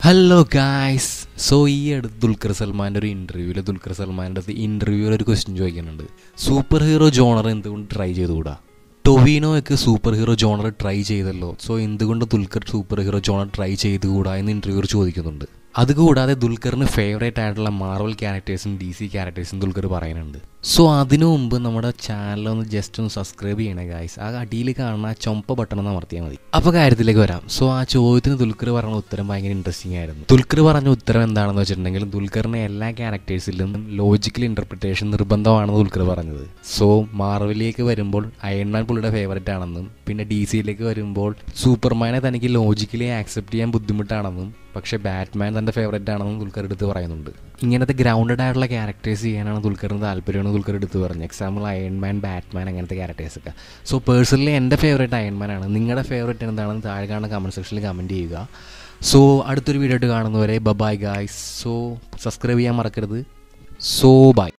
hello guys so ഈ അടുത്ത് ദുൽഖർ സൽമാൻ്റെ ഒരു ഇൻ്റർവ്യൂവിൽ ദുൽഖർ സൽമാൻ്റെ അടുത്ത് ഇൻ്റർവ്യൂവിൽ ഒരു ക്വസ്റ്റ്യൻ ചോദിക്കുന്നുണ്ട് സൂപ്പർ ഹീറോ ജോണർ എന്തുകൊണ്ട് ട്രൈ ചെയ്തുകൂടാ ടൊവിനോയൊക്കെ സൂപ്പർ ഹീറോ ജോണർ ട്രൈ ചെയ്തല്ലോ സോ എന്തുകൊണ്ട് Dulquer super hero genre try ചെയ്തുകൂടാ എന്ന് ഇൻ്റർവ്യൂവിൽ ചോദിക്കുന്നുണ്ട് അതുകൂടാതെ ദുൽഖറിന് ഫേവറേറ്റ് ആയിട്ടുള്ള മാർവൽ ക്യാരക്ടേഴ്സും ഡി സി ക്യാരക്ടേഴ്സും ദുൽഖർ പറയുന്നുണ്ട് സോ അതിനു മുമ്പ് നമ്മുടെ ചാനൽ ഒന്ന് ജസ്റ്റ് ഒന്ന് സബ്സ്ക്രൈബ് ചെയ്യണേ ഗായ്സ് ആ അടിയിൽ കാണുന്ന ആ ചുമപ്പ ബട്ടൺ ഒന്ന് അമർത്തിയാൽ മതി അപ്പോൾ കാര്യത്തിലേക്ക് വരാം സോ ആ ചോദ്യത്തിന് ദുൽഖർ പറഞ്ഞ ഉത്തരം ഭയങ്കര ഇൻട്രസ്റ്റിംഗ് ആയിരുന്നു ദുൽഖർ പറഞ്ഞ ഉത്തരം എന്താണെന്ന് വെച്ചിട്ടുണ്ടെങ്കിൽ ദുൽഖറിന് എല്ലാ ക്യാരക്ടേഴ്സിലും ലോജിക്കൽ ഇന്റർപ്രിട്ടേഷൻ നിർബന്ധമാണെന്ന് ദുൽഖർ പറഞ്ഞത് സോ മാർവലിലേക്ക് വരുമ്പോൾ അയൺമാൻ പുള്ളിയുടെ ഫേവറേറ്റ് ആണെന്നും പിന്നെ ഡി സിയിലേക്ക് വരുമ്പോൾ സൂപ്പർമാനെ തനിക്ക് ലോജിക്കലി ആക്സെപ്റ്റ് ചെയ്യാൻ ബുദ്ധിമുട്ടാണെന്നും പക്ഷേ ബാറ്റ്മാൻ തൻ്റെ ഫേവറേറ്റ് ആണെന്നും ദുൽഖർ എടുത്ത് പറയുന്നുണ്ട് ഇങ്ങനത്തെ ഗ്രൗണ്ടഡ് ആയിട്ടുള്ള ക്യാരക്ടേഴ്സ് ചെയ്യാനാണ് ദുൽഖറിന് താല്പര്യമാണ് ദുൽഖർ എടുത്ത് പറഞ്ഞത് എക്സാമ്പിൾ അയൺമാൻ ബാറ്റ്മാൻ അങ്ങനത്തെ ക്യാരക്ടേഴ്സൊക്കെ സോ പേഴ്സണലി എൻ്റെ ഫേവറേറ്റ് അയൺമാൻ ആണ് നിങ്ങളുടെ ഫേവറേറ്റ് എന്താണെന്ന് താഴെ കാണുന്ന കമൻറ്റ് സെക്ഷനിൽ കമൻറ്റ് ചെയ്യുക സോ അടുത്തൊരു വീഡിയോ ആയിട്ട് കാണുന്നവരെ ബബായ് ഗായ്സ് സോ സബ്സ്ക്രൈബ് ചെയ്യാൻ മറക്കരുത് സോ ബൈ